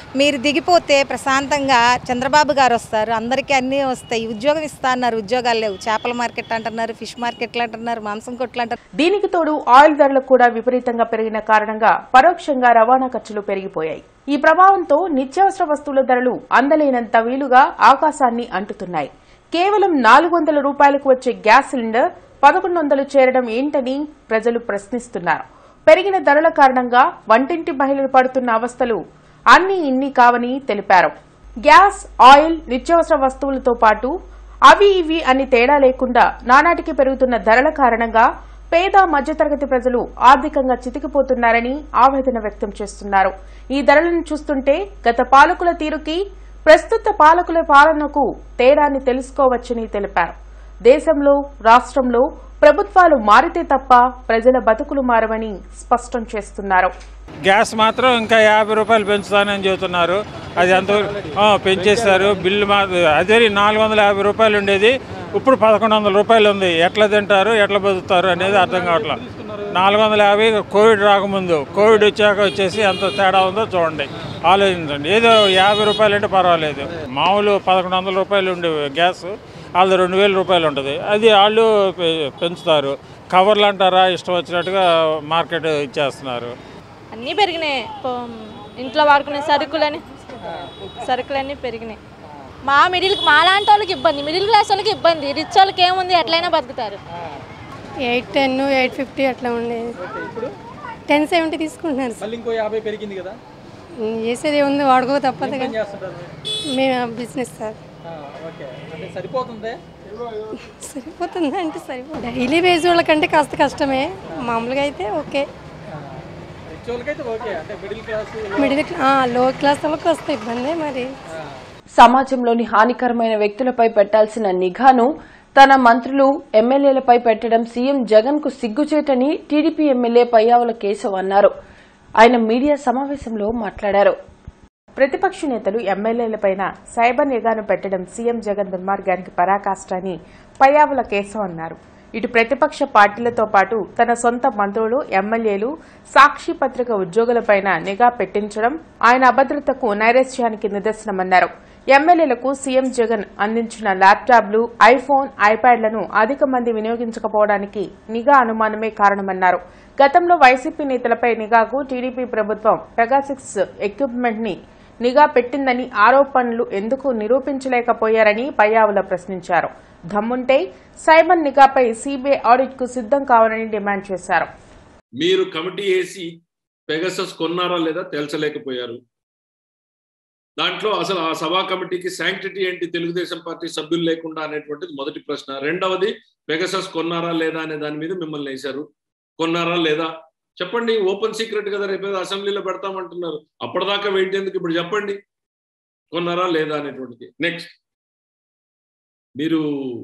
మీరు దిగిపోతే ప్రశాంతంగా చంద్రబాబు గారు వస్తారు అందరికీ అన్నీ వస్తాయి ఉద్యోగం ఇస్తా అన్నారు ఉద్యోగాలు లేవు చేపల మార్కెట్ అంటున్నారు ఫిష్ మార్కెట్లు అంటున్నారు మాంసం కొట్లు అంటారు దీనికి తోడు ఆయిల్ ధరలు కూడా విపరీతంగా పెరిగిన కారణంగా పరోక్షంగా రవాణా ఖర్చులు పెరిగిపోయాయి ఈ ప్రభావంతో నిత్యావసర వస్తువుల ధరలు అందలేనంత వీలుగా ఆకాశాన్ని అంటుతున్నాయి కేవలం నాలుగు వందల రూపాయలకు వచ్చే గ్యాస్ సిలిండర్ పదకొండు వందలు చేరడం ఏంటని ప్రజలు ప్రశ్నిస్తున్నారు పెరిగిన ధరల కారణంగా వంటింటి మహిళలు పడుతున్న అవస్థలు అన్ని ఇన్ని కావని తెలిపారు గ్యాస్ ఆయిల్ నిత్యావసర వస్తువులతో పాటు అవి ఇవి అని తేడా లేకుండా నానాటికి పెరుగుతున్న ధరల కారణంగా పేద మధ్యతరగతి ప్రజలు ఆర్థికంగా చితికిపోతున్నారని ఆవేదన వ్యక్తం చేస్తున్నారు ఈ ధరలను చూస్తుంటే గత పాలకుల తీరుకి ప్రస్తుత పాలకుల పాలనకు తేడాన్ని తెలుసుకోవచ్చని తెలిపారు దేశంలో రాష్ట్రంలో ప్రభుత్వాలు మారితే తప్ప ప్రజల బతుకులు మారవని స్పష్టం చేస్తున్నారు గ్యాస్ మాత్రం ఇంకా యాభై రూపాయలు పెంచుతానని చెబుతున్నారు అది అంత పెంచేస్తారు బిల్లు మా అదే నాలుగు వందల యాభై రూపాయలు ఉండేది ఇప్పుడు పదకొండు వందల రూపాయలు ఉంది ఎట్లా తింటారు ఎట్లా బతుకుతారు అనేది అర్థం కావట్లా నాలుగు వందల యాభై కోవిడ్ రాకముందు కోవిడ్ వచ్చాక వచ్చేసి ఎంత తేడా ఉందో చూడండి ఆలోచించండి ఏదో యాభై రూపాయలు అంటే పర్వాలేదు మామూలు పదకొండు వందల రూపాయలు ఉండే గ్యాస్ వాళ్ళది రెండు వేల రూపాయలు ఉంటుంది అది వాళ్ళు పె- పెంచుతారు కవర్లు అంటారా ఇష్టం వచ్చినట్టుగా మార్కెట్ ఇచ్చేస్తున్నారు అన్నీ పెరిగినాయి పో- ఇంట్లో వాడుకునే సరుకులని సరుకులన్నీ పెరిగినాయి మా మిడిల్ మా లాంటి వాళ్ళకి ఇబ్బంది మిడిల్ క్లాస్ వాళ్ళకి ఇబ్బంది రిచ్ వాళ్ళకి ఏముంది ఎట్లయినా బతుకుతారు ఎయిట్ టెన్ ఎయిట్ ఫిఫ్టీ అట్లా ఉండేది టెన్ సెవెంటీ తీసుకుంటున్నారు సార్ మళ్ళీ ఇంకో యాభై పెరిగింది కదా ఉమ్, చేసేది ఏముంది వాడుకో తప్పదు ఏం కదా చేస్తుంటారు మేము బిజినెస్ సార్ ఆ, ఓకే అంటే సరిపోతుందే సరిపోతుంది అంటే సరిపోతుంది డైలీ వేజ్ వాళ్ళకంటే కాస్త కష్టమే మామూలుగా అయితే ఓకే రిచ్ వాళ్ళకైతే ఓకే అంటే middle class middle class low class వాళ్ళకి వస్తే ఇబ్బంది మరి సమాజంలోని హానికరమైన వ్యక్తులపై పెట్టాల్సిన నిఘాను తన మంత్రులు ఎమ్మెల్యేలపై పెట్టడం సీఎం జగన్ కు సిగ్గుచేటని టీడీపీ ఎమ్మెల్యే పయ్యావుల కేశవ్ అన్నారు ఆయన మీడియా సమావేశంలో మాట్లాడారు ప్రతిపక్ష నేతలు ఎమ్మెల్యేలపైన సైబర్ నిఘాను పెట్టడం సీఎం జగన్ దుర్మార్గానికి పరాకాష్ట అని పయ్యావుల కేశవ్ అన్నారు ఇటు ప్రతిపక్ష పార్టీలతో పాటు తన సొంత మంత్రులు ఎమ్మెల్యేలు సాక్షి పత్రిక ఉద్యోగులపైన నిఘా పెట్టించడం ఆయన అభద్రతకు నైరాశ్యానికి నిదర్శనమన్నారు ఎమ్మెల్యేలకు సీఎం జగన్ అందించిన ల్యాప్టాప్లు ఐఫోన్ ఐప్యాడ్లను అధిక మంది వినియోగించకపోవడానికి నిఘా అనుమానమే కారణమన్నారు గతంలో వైసీపీ నేతలపై నిఘాకు టీడీపీ ప్రభుత్వం పెగాసిక్స్ ఎక్విప్మెంట్ ని నిఘా పెట్టిందని ఆరోపణలు ఎందుకు నిరూపించలేకపోయారని పయ్యావుల ప్రశ్నించారు దమ్ముంటే సైబర్ నిఘాపై సీబీఐ ఆడిట్ కు సిద్దం కావాలని డిమాండ్ చేశారు మీరు కమిటీ వేసి పెగసస్ కొన్నారా లేదా తేల్చలేకపోయారు దాంట్లో అసలు ఆ సభా కమిటీకి శాంక్టిటీ ఏంటి తెలుగుదేశం పార్టీ సభ్యులు లేకుండా అనేటువంటిది మొదటి ప్రశ్న రెండవది పెగసస్ కొన్నారా లేదా అనే దాని మీద మిమ్మల్ని వేశారు కొన్నారా లేదా చెప్పండి ఓపెన్ సీక్రెట్ కదా రేపు అసెంబ్లీలో పెడతామంటున్నారు అప్పటిదాకా వెయిట్ ఎందుకు ఇప్పుడు చెప్పండి కొన్నారా లేదా అనేటువంటిది నెక్స్ట్ మీరు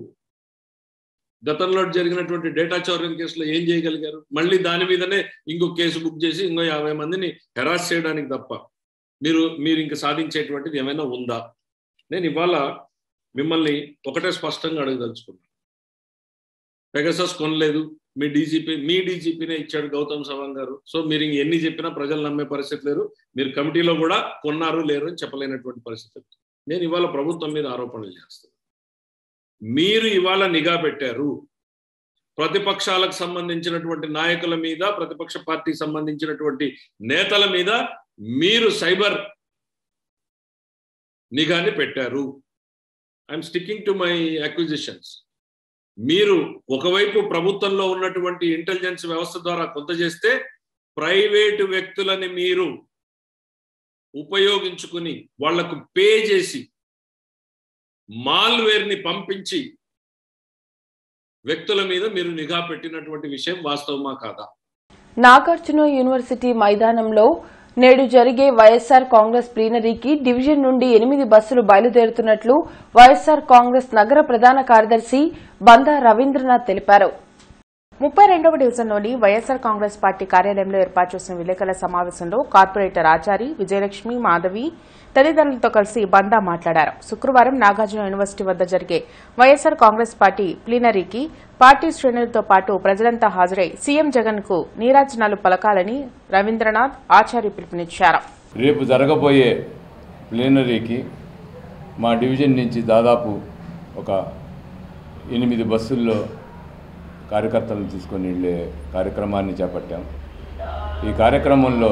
గతంలో జరిగినటువంటి డేటా చౌర్యం కేసులో ఏం చేయగలిగారు మళ్ళీ దాని మీదనే ఇంకో కేసు బుక్ చేసి ఇంకో యాభై మందిని హెరాస్ చేయడానికి తప్ప మీరు మీరు ఇంక సాధించేటువంటిది ఏమైనా ఉందా నేను ఇవాళ మిమ్మల్ని ఒకటే స్పష్టంగా అడగదలుచుకున్నాను పెగసస్ కొనలేదు మీ డీజీపీ మీ డీజీపీనే ఇచ్చాడు గౌతమ్ సవాంగ్ గారు సో మీరు ఇంక ఎన్ని చెప్పినా ప్రజలు నమ్మే పరిస్థితి లేరు మీరు కమిటీలో కూడా కొన్నారు లేరు అని చెప్పలేనటువంటి పరిస్థితి నేను ఇవాళ ప్రభుత్వం మీద ఆరోపణలు చేస్తాను మీరు ఇవాళ నిఘా పెట్టారు ప్రతిపక్షాలకు సంబంధించినటువంటి నాయకుల మీద ప్రతిపక్ష పార్టీకి సంబంధించినటువంటి నేతల మీద మీరు సైబర్ నిఘాని పెట్టారు I'm sticking to my acquisitions మీరు ఒకవైపు ప్రభుత్వంలో ఉన్నటువంటి ఇంటెలిజెన్స్ వ్యవస్థ ద్వారా కొంత చేస్తే ప్రైవేటు వ్యక్తులని మీరు ఉపయోగించుకుని వాళ్లకు పే చేసి మాల్వేర్ని పంపించి వ్యక్తుల మీద మీరు నిఘా పెట్టినటువంటి విషయం వాస్తవమా కాదా నాగార్జున యూనివర్సిటీ మైదానంలో నేడు జరిగే వైఎస్సార్ కాంగ్రెస్ ప్లీనరీకి డివిజన్ నుండి ఎనిమిది బస్సులు బయలుదేరుతున్నట్లు వైఎస్సార్ కాంగ్రెస్ నగర ప్రధాన కార్యదర్శి బందా రవీంద్రనాథ్ తెలిపారు ముప్పై రెండవ డివిజన్లోని వైఎస్సార్ కాంగ్రెస్ పార్టీ కార్యాలయంలో ఏర్పాటు చేసిన విలేకరుల సమావేశంలో కార్పొరేటర్ ఆచారి విజయలక్ష్మి మాధవి తదితరులతో కలిసి బందా మాట్లాడారు శుక్రవారం నాగార్జున యూనివర్సిటీ వద్ద జరిగే వైఎస్సార్ కాంగ్రెస్ పార్టీ ప్లీనరీకి పార్టీ శ్రేణులతో పాటు ప్రజలంతా హాజరై సీఎం జగన్ కు నీరాజనాలు పలకాలని రవీంద్రనాథ్ ఆచారి పిలుపునిచ్చారు రేపు జరగబోయే ప్లేనరీకి మా డివిజన్ నుంచి దాదాపు ఒక ఎనిమిది బస్సుల్లో కార్యకర్తలను తీసుకొని వెళ్ళే కార్యక్రమాన్ని చేపట్టాం ఈ కార్యక్రమంలో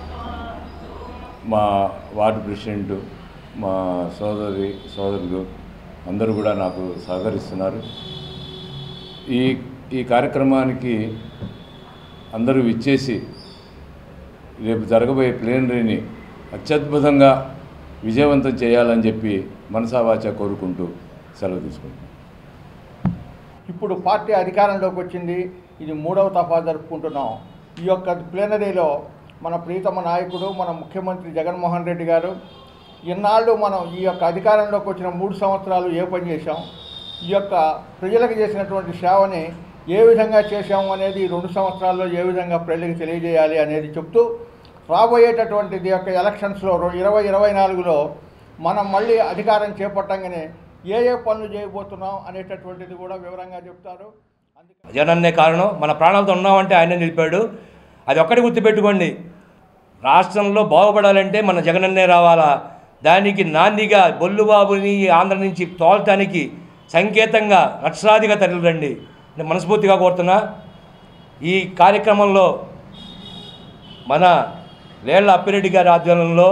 మా వార్డు ప్రెసిడెంట్ మా సోదరి సోదరులు అందరూ కూడా నాకు సహకరిస్తున్నారు ఈ ఈ కార్యక్రమానికి అందరూ విచ్చేసి రేపు జరగబోయే ప్లేనరీని అత్యద్భుతంగా విజయవంతం చేయాలని చెప్పి మనసావాచ కోరుకుంటూ సెలవు తీసుకుంటాం ఇప్పుడు పార్టీ అధికారంలోకి వచ్చింది ఇది మూడవ తఫా జరుపుకుంటున్నాం ఈ యొక్క ప్లేనరీలో మన ప్రీతమ నాయకుడు మన ముఖ్యమంత్రి జగన్మోహన్ రెడ్డి గారు ఇన్నాళ్ళు మనం ఈ యొక్క అధికారంలోకి వచ్చిన మూడు సంవత్సరాలు ఏ పని చేశాం ఈ యొక్క ప్రజలకు చేసినటువంటి సేవని ఏ విధంగా చేశాము అనేది ఈ రెండు సంవత్సరాల్లో ఏ విధంగా ప్రజలకు తెలియజేయాలి అనేది చెప్తూ రాబోయేటటువంటిది యొక్క ఎలక్షన్స్లో రో- ఇరవై ఇరవై నాలుగులో మనం మళ్ళీ అధికారం చేపట్టంగానే ఏ ఏ పనులు చేయబోతున్నాం అనేటటువంటిది కూడా వివరంగా చెప్తారు జగనన్నే కారణం మన ప్రాణాలతో ఉన్నామంటే ఆయన నిలిపాడు అది ఒక్కటి గుర్తుపెట్టుకోండి రాష్ట్రంలో బాగుపడాలంటే మన జగనన్నే రావాలా దానికి నాందిగా బొల్లుబాబుని ఆంధ్ర నుంచి తోలటానికి సంకేతంగా లక్షలాదిగా తరలిరండి నేను మనస్ఫూర్తిగా కోరుతున్నా ఈ కార్యక్రమంలో మన లేళ్ల అప్పిరెడ్డి గారి ఆధ్వర్యంలో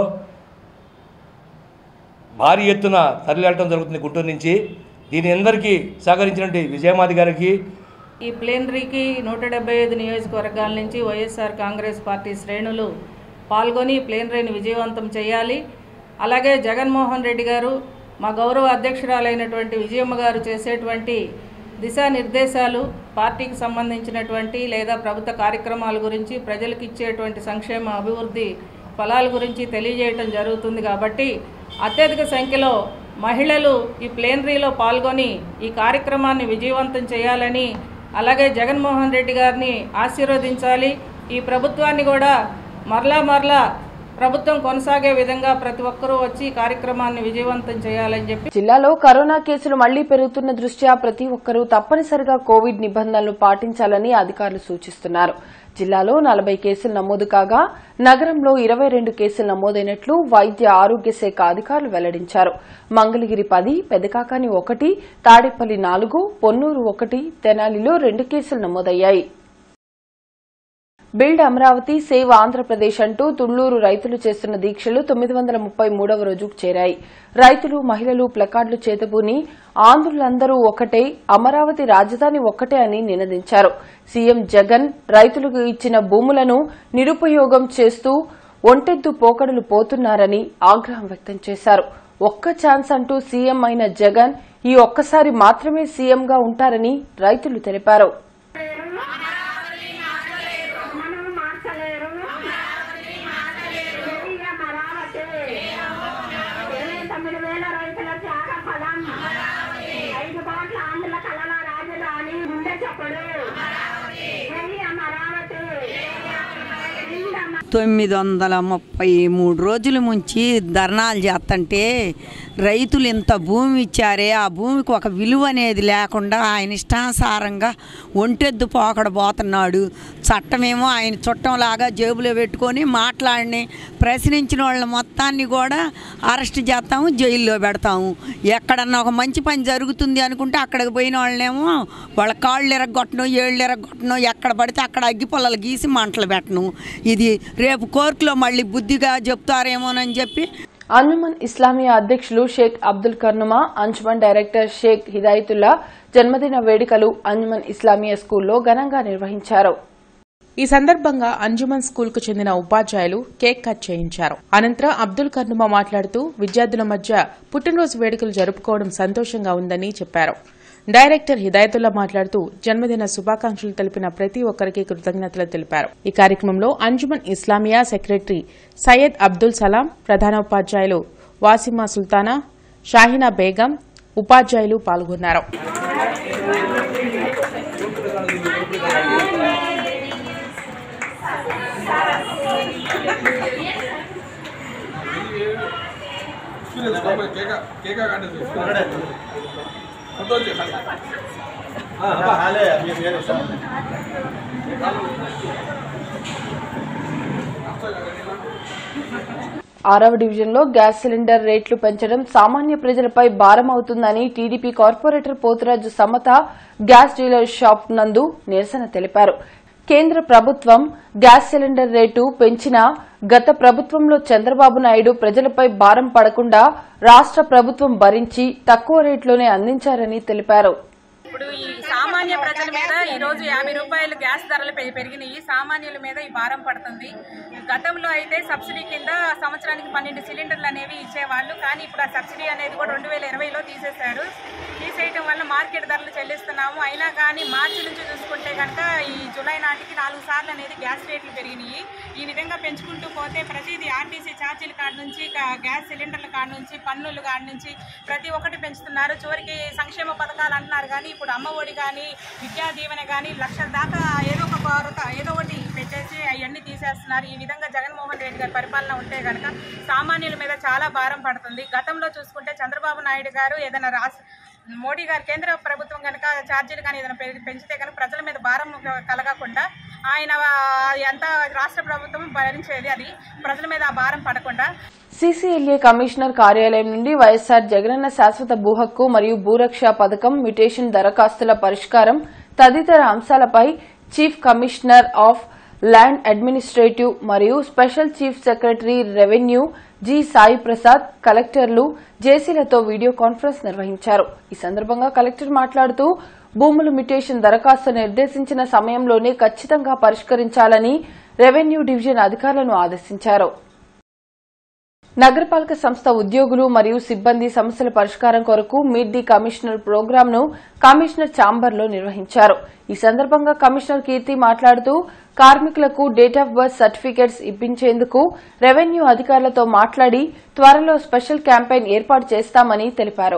భారీ ఎత్తున తరలి వెళ్ళటం జరుగుతుంది గుంటూరు నుంచి దీని అందరికీ సహకరించినటువంటి విజయమాది గారికి ఈ ప్లేనరీకి నూట డెబ్బై ఐదు నియోజకవర్గాల నుంచి వైఎస్ఆర్ కాంగ్రెస్ పార్టీ శ్రేణులు పాల్గొని ప్లేనరీని విజయవంతం చేయాలి అలాగే జగన్మోహన్ రెడ్డి గారు మా గౌరవ అధ్యక్షురాలైనటువంటి విజయమ్మ గారు చేసేటువంటి దిశానిర్దేశాలు పార్టీకి సంబంధించినటువంటి లేదా ప్రభుత్వ కార్యక్రమాల గురించి ప్రజలకు ఇచ్చేటువంటి సంక్షేమ అభివృద్ధి ఫలాల గురించి తెలియజేయటం జరుగుతుంది కాబట్టి అత్యధిక సంఖ్యలో మహిళలు ఈ ప్లేనరీలో పాల్గొని ఈ కార్యక్రమాన్ని విజయవంతం చేయాలని అలాగే జగన్మోహన్ రెడ్డి గారిని ఆశీర్వదించాలి ఈ ప్రభుత్వాన్ని కూడా మరలా మరలా ప్రభుత్వం కొనసాగే విధంగా ప్రతి ఒక్కరూ వచ్చి ఈ కార్యక్రమాన్ని విజయవంతం చేయాలని చెప్పి జిల్లాలో కరోనా కేసులు మళ్లీ పెరుగుతున్న దృష్ట్యా ప్రతి ఒక్కరూ తప్పనిసరిగా కోవిడ్ నిబంధనలు పాటించాలని అధికారులు సూచిస్తున్నారు జిల్లాలో నలభై కేసులు నమోదు కాగా నగరంలో ఇరవై రెండు కేసులు నమోదైనట్లు వైద్య ఆరోగ్య శాఖ అధికారులు వెల్లడించారు మంగళగిరి పది పెదకాకాని ఒకటి తాడేపల్లి నాలుగు పొన్నూరు ఒకటి తెనాలిలో రెండు కేసులు నమోదయ్యాయి బిల్డ్ అమరావతి సేవ్ ఆంధ్రప్రదేశ్ అంటూ తుళ్లూరు రైతులు చేస్తున్న దీక్షలు తొమ్మిది వందల ముప్పై మూడవ రోజుకు చేరాయి రైతులు మహిళలు ప్లకార్డులు చేతబూని ఆంధ్రులందరూ ఒకటే అమరావతి రాజధాని ఒక్కటే అని నినదించారు సీఎం జగన్ రైతులకు ఇచ్చిన భూములను నిరుపయోగం చేస్తూ ఒంటెద్దు పోకడలు పోతున్నారని ఆగ్రహం వ్యక్తం చేశారు ఒక్క ఛాన్స్ అంటూ సీఎం అయిన జగన్ ఈ ఒక్కసారి మాత్రమే సీఎంగా ఉంటారని రైతులు తెలిపారు తొమ్మిది వేల రైతుల త్యాగ ఫలం ఐదు కోట్ల ఆంధ్రుల కళల రాజధాని ముందే చెప్పడు జై అమరావతి తొమ్మిది వందల ముప్పై మూడు రోజుల నుంచి ధర్నాలు చేస్తుంటే రైతులు ఇంత భూమి ఇచ్చారే ఆ భూమికి ఒక విలువ అనేది లేకుండా ఆయన ఇష్టానుసారంగా ఒంటెద్దు పోకడబోతున్నాడు చట్టమేమో ఆయన చుట్టంలాగా జేబులో పెట్టుకొని మాట్లాడిని ప్రశ్నించిన వాళ్ళ మొత్తాన్ని కూడా అరెస్ట్ చేస్తాము జైల్లో పెడతాము ఎక్కడన్నా ఒక మంచి పని జరుగుతుంది అనుకుంటే అక్కడికి పోయిన వాళ్ళనేమో వాళ్ళ కాళ్ళు ఎరగొట్టడం ఏళ్ళు ఎరగొట్టడం ఎక్కడ పడితే అక్కడ అగ్గి పొలాలు గీసి మంటలు పెట్టను ఇది రేపు కోర్టులో మళ్ళీ బుద్ధిగా చెప్తారేమోనని చెప్పి అంజుమన్ ఇస్లామియా అధ్యక్షులు షేక్ అబ్దుల్ కర్నుమా అంజుమన్ డైరెక్టర్ షేక్ హిదాయతుల్లా జన్మదిన వేడుకలు అంజుమన్ ఇస్లామియా స్కూల్లో ఘనంగా నిర్వహించారు ఈ సందర్భంగా అంజుమన్ స్కూల్ కు చెందిన ఉపాధ్యాయులు కేక్ కట్ చేయించారు అనంతరం అబ్దుల్ కర్నుమా మాట్లాడుతూ విద్యార్థుల మధ్య పుట్టినరోజు వేడుకలు జరుపుకోవడం సంతోషంగా ఉందని చెప్పారు డైరెక్టర్ హిదాయతుల్లా మాట్లాడుతూ జన్మదిన శుభాకాంక్షలు తెలిపిన ప్రతి ఒక్కరికి కృతజ్ఞతలు తెలిపారు ఈ కార్యక్రమంలో అంజుమన్ ఇస్లామియా సెక్రటరీ సయ్యద్ అబ్దుల్ సలాం ప్రధానోపాధ్యాయులు వాసిమా సుల్తానా షాహినా బేగం ఉపాధ్యాయులు పాల్గొన్నారు ఆరవ డివిజన్లో గ్యాస్ సిలిండర్ రేట్లు పెంచడం సామాన్య ప్రజలపై భారం అవుతుందని TDP corporator Poturaju Samatha gas dealer shop నందు నిరసన తెలిపారు కేంద్ర ప్రభుత్వం గ్యాస్ సిలిండర్ రేటు పెంచినా గత ప్రభుత్వంలో చంద్రబాబు నాయుడు ప్రజలపై భారం పడకుండా రాష్ట ప్రభుత్వం భరించి తక్కువ రేట్లోనే అందించారని తెలిపారు ఇప్పుడు ఈ సామాన్య ప్రజల మీద ఈ రోజు యాభై రూపాయలు గ్యాస్ ధరలు పె- పెరిగినాయి సామాన్యుల మీద ఈ భారం పడుతుంది గతంలో అయితే సబ్సిడీ కింద సంవత్సరానికి పన్నెండు సిలిండర్లు అనేవి ఇచ్చేవాళ్ళు కానీ ఇప్పుడు ఆ సబ్సిడీ అనేది కూడా రెండు వేల ఇరవైలో తీసేశారు తీసేయటం వల్ల మార్కెట్ ధరలు చెల్లిస్తున్నాము అయినా కానీ మార్చి నుంచి చూసుకుంటే కనుక ఈ జూలై నాటికి నాలుగు సార్లు అనేది గ్యాస్ రేట్లు పెరిగినాయి ఈ విధంగా పెంచుకుంటూ పోతే ప్రతిదీ ఆర్టీసీ ఛార్జీల కాడ నుంచి గా- గ్యాస్ సిలిండర్ల కాడ నుంచి పన్నుల కాడ నుంచి ప్రతి ఒక్కటి పెంచుతున్నారు చివరికి సంక్షేమ పథకాలు అంటున్నారు కానీ ఇప్పుడు అమ్మ ఒడి కానీ విద్యా దీవెన కానీ లక్షల దాకా ఏదో ఒక కొరత ఏదో ఒకటి పెట్టేసి అవన్నీ తీసేస్తున్నారు ఈ విధంగా జగన్మోహన్ రెడ్డి గారి పరిపాలన ఉంటే కనుక సామాన్యుల మీద చాలా భారం పడుతుంది గతంలో చూసుకుంటే చంద్రబాబు నాయుడు గారు ఏదైనా రాష్ట్ర మోడీ గారు కేంద్ర ప్రభుత్వం కనుక ఛార్జీలు కానీ ఏదైనా పె- పెంచితే కనుక ప్రజల మీద భారం కలగకుండా ఆయన ఎంత రాష్ట్ర ప్రభుత్వం భరించేది అది ప్రజల మీద ఆ భారం పడకుండా సీసీఎల్ఏ కమిషనర్ కార్యాలయం నుండి వైఎస్సార్ జగనన్న శాశ్వత భూ హక్కు మరియు భూరక్ష పథకం మ్యుటేషన్ దరఖాస్తుల పరిష్కారం తదితర అంశాలపై chief commissioner of land administrative మరియు special chief secretary revenue G Sai Prasad కలెక్టర్లు జేసీలతో వీడియో కాన్ఫరెన్స్ నిర్వహించారు ఈ సందర్భంగా కలెక్టర్ మాట్లాడుతూ భూముల మ్యుటేషన్ దరఖాస్తు నిర్దేశించిన సమయంలోనే ఖచ్చితంగా పరిష్కరించాలని రెవెన్యూ డివిజన్ అధికారులను ఆదేశించారు నగరపాలక సంస్థ ఉద్యోగులు మరియు సిబ్బంది సమస్యల పరిష్కారం కొరకు మీట్ ది కమిషనర్ ప్రోగ్రామ్ ను కమిషనర్ ఛాంబర్లో నిర్వహించారు ఈ సందర్భంగా కమిషనర్ కీర్తి మాట్లాడుతూ కార్మికులకు డేట్ ఆఫ్ బర్త్ సర్టిఫికెట్స్ ఇప్పించేందుకు రెవెన్యూ అధికారులతో మాట్లాడి త్వరలో స్పెషల్ క్యాంపెయిన్ ఏర్పాటు చేస్తామని తెలిపారు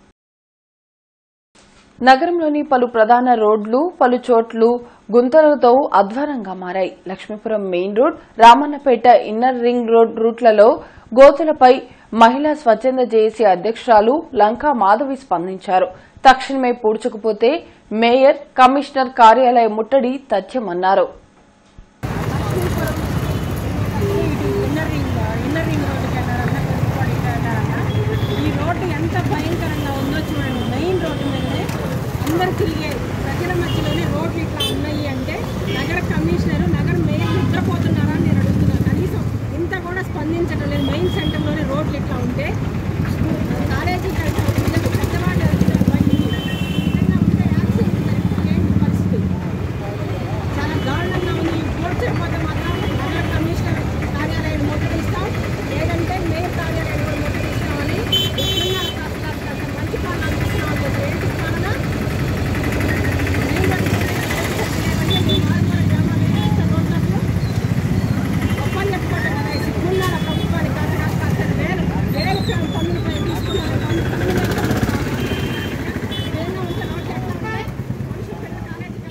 నగరంలోని పలు ప్రధాన రోడ్లు పలు చోట్లు గుంతలతో అధ్వానంగా మారాయి Lakshmipuram main road Ramannapeta inner ring road రూట్లలో గోతులపై మహిళా స్వచ్ఛంద జేఏసీ అధ్యక్షురాలు లంకా మాధవి స్పందించారు తక్షణమే పూడ్చకపోతే మేయర్ కమిషనర్ కార్యాలయ ముట్టడి తథ్యమన్నారు ఇన్నర్ రింగ్ ఇన్నర్ రింగ్ రోడ్డుకి వెళ్ళారన్నా కొనుక్కోడికి వెళ్ళారన్నా ఈ రోడ్డు ఎంత భయంకరంగా ఉందో చూడండి మెయిన్ రోడ్డు మీదనే అందరు తిరిగేది ప్రజల మధ్యలోనే రోడ్లు ఇట్లా ఉన్నాయి అంటే నగర కమిషనర్ నగర మేయర్ నిద్రపోతున్నారా అని నేను అడుగుతున్నాను కనీసం ఇంత కూడా స్పందించడం లేదు మెయిన్ సెంటర్లోనే రోడ్లు ఇట్లా ఉంటే కాలేజీకి వెళ్తాం పిల్లలు పెద్దవాళ్ళు వెళ్తున్నారు బండి మీద. ఈ విధంగా ఉంటే యాక్సిడెంట్ జరిగితే ఏంటి పరిస్థితి చాలా దారుణంగా ఉంది ఈ పోడ్చకపోతే మాత్రం నగర కమిషనర్ కార్యాలయం ముట్టడిస్తాం లేదంటే మేయర్ కార్యాలయం కూడా ముట్టడిస్తామని చెప్తున్నారు కాస్త కాస్త మంచి పాలన అందిస్తున్నాం చెప్పి ఏంటి పాలన ఒప్పందం చెప్పుకోవడం కదా ఈ సిగ్గున్నారా ప్రభుత్వానికి కాస్త కాస్త కాస్త వేలు వేలు పన్నులపై తీసుకున్నారు పన్ను పన్ను ఏదైనా ఉంటే నోట్ చేస్తామంటే మనుషులు పెద్ద కాలేజీకి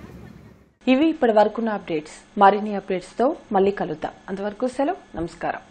ఇవి ఇప్పటి వరకున్న అప్డేట్స్ మరిన్ని అప్డేట్స్ తో మళ్ళీ కలుద్దాం అంతవరకు సెలవు నమస్కారం